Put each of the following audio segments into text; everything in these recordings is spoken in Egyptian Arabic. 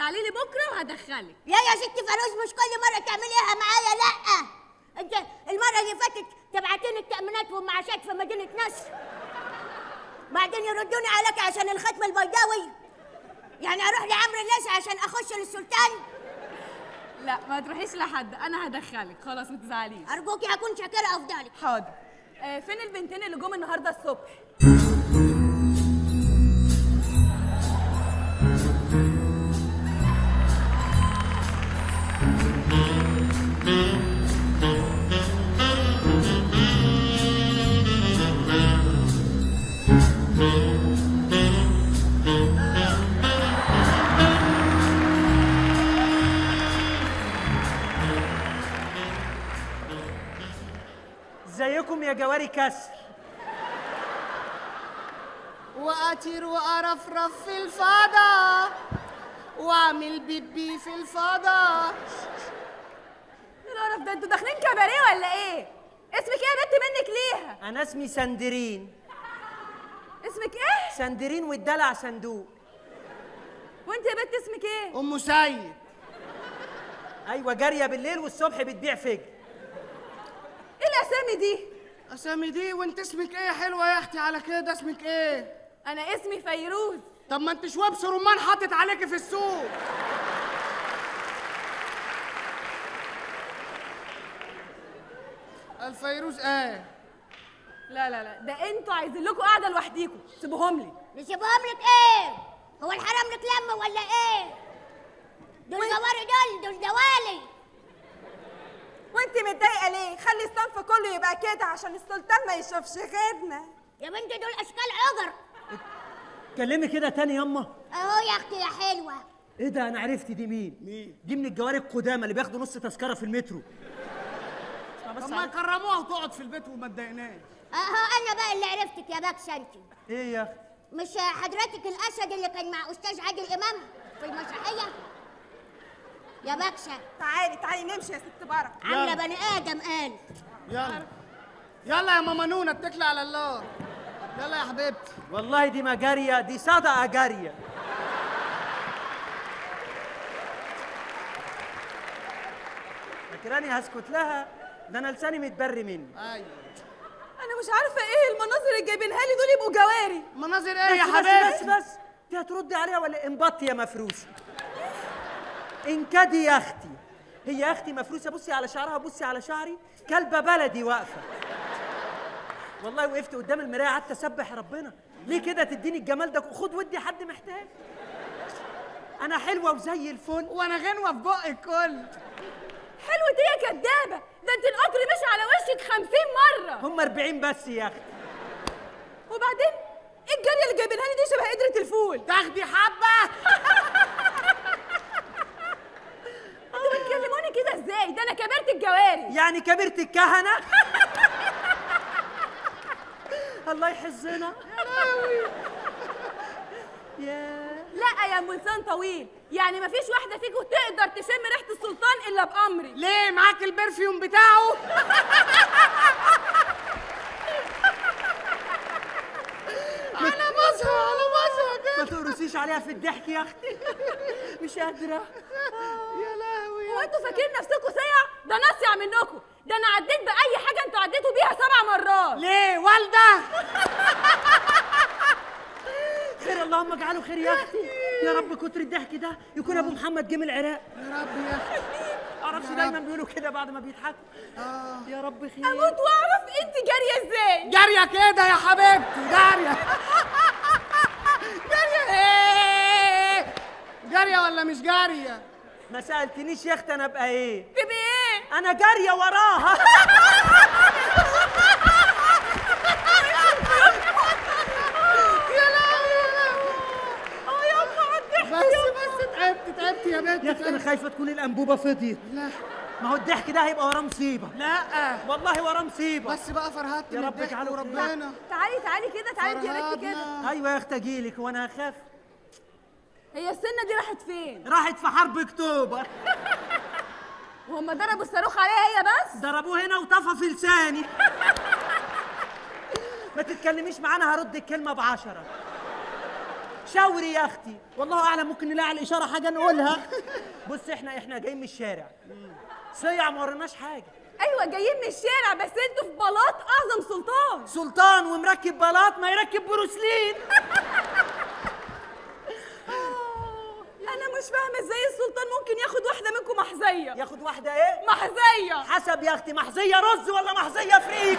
تعالي لي بكره وهدخلك لا يا ست فانوس مش كل مره تعمليها معايا لا انت المره اللي فاتت تبعتيني التامينات والمعاشات في مدينه نصر بعدين يردوني عليك عشان الختم البيضاوي يعني اروح لعمرو الناس عشان اخش للسلطان لا ما تروحيش لحد انا هدخلك خلاص ما تزعليش ارجوكي هكون شاكره افضلك حاضر آه فين البنتين اللي جم النهارده الصبح ازيكم يا جواري كسر واطير وارفرف في الفضاء واعمل بيبي في الفضاء ايه القرف ده انتوا داخلين كباريه ولا ايه اسمك ايه يا بنت منك ليها انا اسمي سندرين اسمك ايه سندرين والدلع صندوق وانت يا بنت اسمك ايه ام سيد ايوه جاريه بالليل والصبح بتبيع فجر ايه الاسامي دي اسامي دي وانت اسمك ايه حلوه يا اختي على كده اسمك ايه انا اسمي فيروز طب ما انت شوابس رمان حاطط عليكي في السوق الفيروز ايه لا لا لا ده انتوا عايزين لكم قاعده لوحديكم سيبوهم لي نسيبهم لك ايه هو الحرام لك لما ولا ايه دول جواري دول دول دوالي وانت متضايقه ليه خلي الصنف كله يبقى كده عشان السلطان ما يشوفش غيرنا يا بنتي دول اشكال عجر كلمي كده تاني ياما اهو يا اختي يا حلوه ايه ده انا عرفت دي مين مين؟ دي من الجواري القدامى اللي بياخدوا نص تذكره في المترو طب ما يكرموها وتقعد في البيت وما تضايقناش اهو انا بقى اللي عرفتك يا باكسه انت ايه يا اختي مش حضرتك الاسد اللي كان مع استاذ عادل امام في المسرحيه يا باكسه تعالي تعالي نمشي يا ست بركه عامله بني ادم قال يلا يلا يا ماما نونا اتكلي على الله يلا يا حبيبتي والله دي ما جاريه دي صدقه جاريه فاكراني هسكت لها ده انا لساني متبري مني ايوه انا مش عارفه ايه المناظر اللي جايبينها لي دول يبقوا جواري مناظر ايه يا بس بس حبيبتي بس بس دي هتردي عليها ولا انبطي يا مفروسه انكدي يا اختي هي يا اختي مفروسه بصي على شعرها بصي على شعري كلبه بلدي واقفه والله وقفت قدام المرايه قعدت اسبح ربنا ليه كده تديني الجمال ده خد ودي حد محتاج انا حلوه وزي الفل وانا غنوه في بق الكل حلوة ايه يا كدابة ده انت القطر مشي على وشك خمسين مرة هم 40 بس يا اختي وبعدين ايه الجارية اللي جايبينها لي دي شبه قدرة الفول تاخدي حبه انتوا بتكلموني كده ازاي ده انا كبرت الجواري يعني كبرت الكهنه الله يحزنا يا لا يا ام لسان طويل يعني مفيش واحدة فيكم تقدر تشم ريحة السلطان الا بأمري ليه معاك البرفيوم بتاعه على مظهر على مظهر ما تقرصيش عليها في الضحك يا اختي مش قادره يا لهوي هو انتوا فاكرين نفسكم سيع ده نصيع منكم ده انا عديت بأي حاجة انتوا عديتوا بيها سبع مرات ليه والده خير اللهم اجعله خير يا اختي يا رب كتر الضحك ده يكون ابو محمد جه من العراق يا رب يا اختي معرفش دايما بيقولوا كده بعد ما بيضحكوا يا رب خير اموت واعرف انت جارية ازاي جاريه كده يا حبيبتي جاريه جاريه ايه جاريه ولا مش جاريه ما سالتنيش يا اختي انا ابقى ايه تبقي ايه انا جاريه وراها يا لهوي يا لهوي اه يا ام عدي بس بس تعبت تعبت يا بنت يا اختي انا تعبت. خايفه تكون الانبوبه فضيت لا ما هو الضحك ده هيبقى وراه مصيبه لا والله وراه مصيبه بس بقى فرهدت يا من رب الضحك اجعله خير. وربنا تعالي تعالي كده تعالي انت يا بنت كده فرهدنا ايوه يا اختي اجيلك وانا هخاف هي السنة دي راحت فين راحت في حرب اكتوبر وهم ضربوا الصاروخ عليها هي بس ضربوه هنا وطفى في لساني ما تتكلميش معانا هرد الكلمه بعشرة شاوري يا اختي والله اعلم ممكن نلاقي على الاشاره حاجه نقولها بص احنا احنا جايين من الشارع صيع ما وريناش حاجه ايوه جايين من الشارع بس انتوا في بلاط اعظم سلطان سلطان ومركب بلاط ما يركب بروسلين انا مش فاهمه ازاي السلطان ممكن ياخد واحده منكم محزيه ياخد واحده ايه محزيه حسب يا اختي محزيه رز ولا محزيه فريك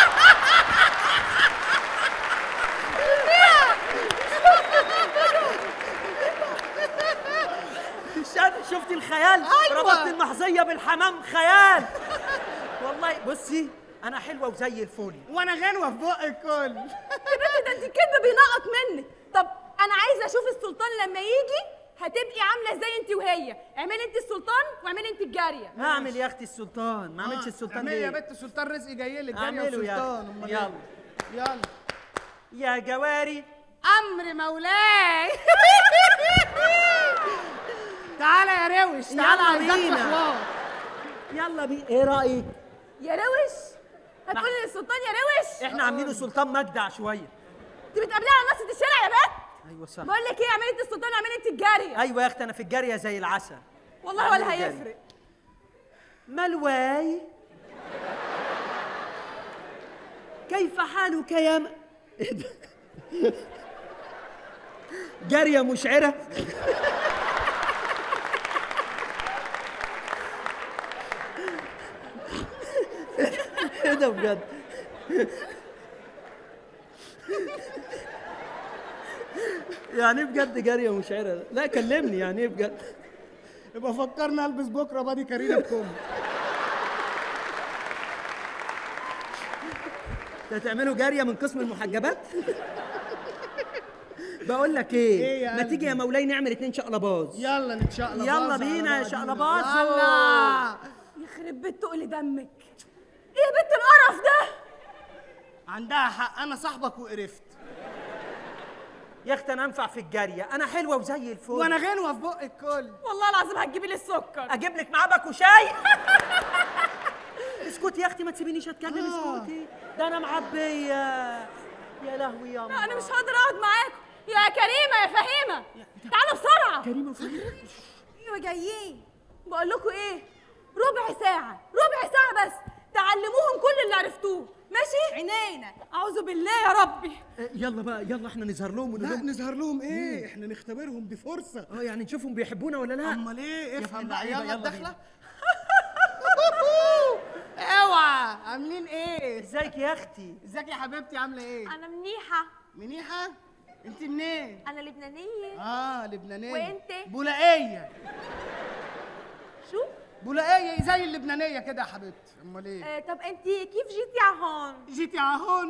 شاف- شفتي الخيال أيوة. ربطت المحزيه بالحمام خيال والله بصي انا حلوه وزي الفل وانا غنوه في بق الكل يا بنتي ده انت الكذب بينقط منك طب انا عايزه اشوف السلطان لما يجي هتبقي عامله زي انت وهي اعملي انت السلطان واعملي انت الجاريه هعمل يا اختي السلطان ما عملش السلطان اعملي يا ليه بنت سلطان رزقي جاي لك جاريه اعمله يا وسلطان أختي. أمال يلا إيه؟ يلا يا جواري امر مولاي تعالى يا روش تعالى يلا عايزاك في بينا. حوار يلا بي ايه رايك يا روش هتقولي للسلطان يا روش احنا عاملينه سلطان مجدع شويه انت بتقابليها على نص الشارع يا بنت ايوه صح بقول لك ايه اعملي انت السلطان واعملي انت الجاريه ايوه يا اختي انا في الجاريه زي العسل والله ولا اعملي هيفرق ملواي كيف حالك يا م... إيه ده؟ جارية مشعرة ايه ده بجد يعني إيه بجد جارية مشعرة لا كلمني يعني ايه بجد يبقى فكرنا البس بكره بادي كارينا بكم انت هتعملوا جاريه من قسم المحجبات بقول لك ايه, إيه يا ما قلبي؟ تيجي يا مولاي نعمل اتنين شقلباز يلا نتشقلب يلا بينا يا شقلباز يلا يخرب بيت تقل دمك ايه يا بنت القرف ده عندها حق انا صاحبك وقرفت يا اختي انا انفع في الجاريه انا حلوه وزي الفل وانا غنوه في بق الكل والله العظيم هتجيبي لي السكر اجيب لك معاه باكو شاي اسكتي يا اختي ما تسيبينيش اتكلم آه. اسكتي ده انا معبيه يا لهوي يا لا انا الله مش هقدر اقعد معاكم يا كريمه يا فهيمه تعالوا بسرعه كريمه وفهيمه ايوه جايين بقول لكم ايه ربع ساعه ربع ساعه بس تعلموهم كل اللي عرفتوه ماشي عينينا اعوذ بالله يا ربي آه، يلا بقى يلا احنا نظهر لهم لا ونقول نظهر لهم ايه احنا نختبرهم دي فرصه اه يعني نشوفهم بيحبونا ولا لا امال ايه ابن افهم بقى اللعيبة، يلا يلا الدخله اوعى عاملين ايه ازيك يا اختي ازيك يا حبيبتي عامله ايه انا منيحه منيحه انت منين انا لبنانيه اه لبنانيه وإنت؟ بولائيه شو بولائيه زي اللبنانيه كده يا حبيبتي امال ايه آه طب انت كيف جيتي على هون جيتي عهون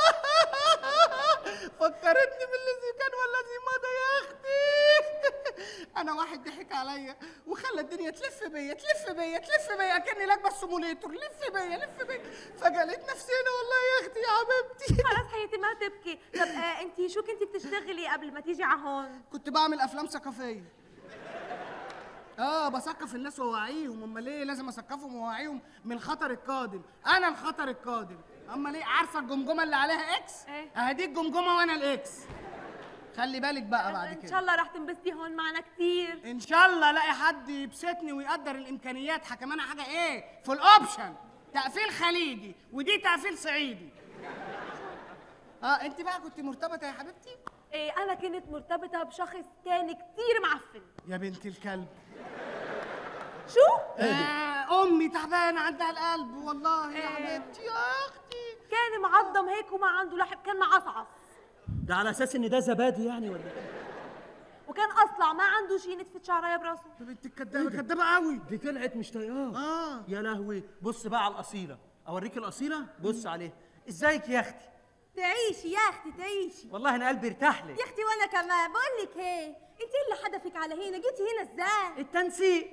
فكرتني بالذي كان والذي مضى يا اختي انا واحد ضحك عليا وخلى الدنيا تلف بيا تلف بيا تلف بيا كاني راكبه السيموليتور لف بيا لف بيا فجاه لقيت نفسي هنا والله يا اختي يا حبيبتي خلاص حياتي ما تبكي طب آه انت شو كنتي بتشتغلي قبل ما تيجي على هون كنت بعمل افلام ثقافيه اه بثقف الناس ووعيهم امال ايه لازم اثقفهم ووعيهم من الخطر القادم انا الخطر القادم امال ايه عارفه الجمجمه اللي عليها اكس إيه؟ اهدي الجمجمه وانا الاكس خلي بالك بقى بعد ان شاء كده الله رح تنبسطي هون معنا كتير ان شاء الله الاقي حد يبسطني ويقدر الامكانيات كمان حاجه ايه في الاوبشن تقفيل خليجي ودي تقفيل صعيدي اه انت بقى كنت مرتبطه يا حبيبتي إيه انا كنت مرتبطه بشخص تاني كتير معفن يا بنت الكلب شو آه امي تعبانه عندها القلب والله يا إيه. حبيبتي يا اختي كان معضم هيك وما عنده لحم كان معصعص ده على اساس ان ده زبادي يعني ولا إيه؟ وكان اصلع ما عنده شي نتفه شعرايه براسه يا بنت الكدابه كدابه قوي دي طلعت مش طايقاه اه يا لهوي بص بقى على الاصيله اوريك الاصيله بص عليها ازيك يا اختي تعيشي يا اختي تعيشي والله انا قلبي ارتاح لك يا اختي وانا كمان بقول لك ايه انت اللي حدفك على هنا جيتي هنا ازاي التنسيق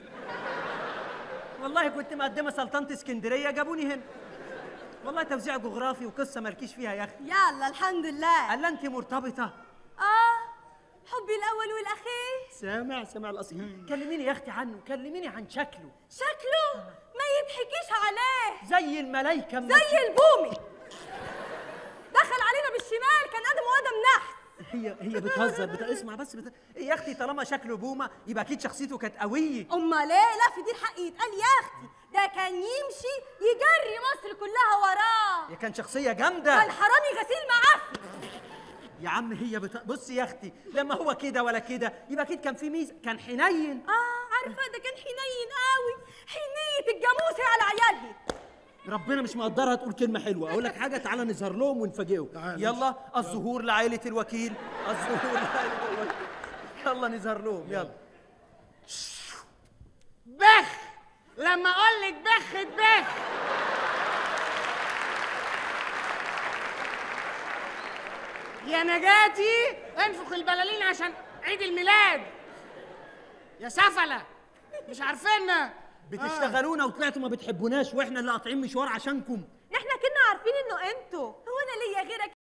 والله كنت مقدمه سلطنه اسكندريه جابوني هنا والله توزيع جغرافي وقصه مالكيش فيها يا اختي يلا الحمد لله قال انت مرتبطه اه حبي الاول والاخير سامع سامع الاصيل كلميني يا اختي عنه كلميني عن شكله شكله ما يضحكيش عليه زي الملايكه أما زي البومي دخل علينا بالشمال كان ادم وادم نحس هي هي بتهزر بت... اسمع بس بت... يا اختي طالما شكله بومه يبقى اكيد شخصيته كانت قويه امال ايه لا في دي الحق يتقال يا اختي ده كان يمشي يجري مصر كلها وراه هي كان شخصيه جامده كان حرامي غسيل معفن يا عم هي بت... بص يا اختي لما هو كده ولا كده يبقى اكيد كان في ميزه كان حنين اه عارفه ده كان حنين قوي حنيه الجاموسه على عيالها ربنا مش مقدرها تقول كلمة حلوة، أقول لك حاجة تعالى نظهر لهم ونفاجئهم، تعال. يلا الظهور لعائلة الوكيل، الظهور لعائلة الوكيل، يلا نظهر لهم يلا بخ لما اقول لك بخ بخ يا نجاتي انفخ البلالين عشان عيد الميلاد يا سفلة مش عارفيننا بتشتغلونا وطلعتوا ما بتحبوناش واحنا اللي قاطعين مشوار عشانكم احنا كنا عارفين انه انتوا هو انا ليا غيرك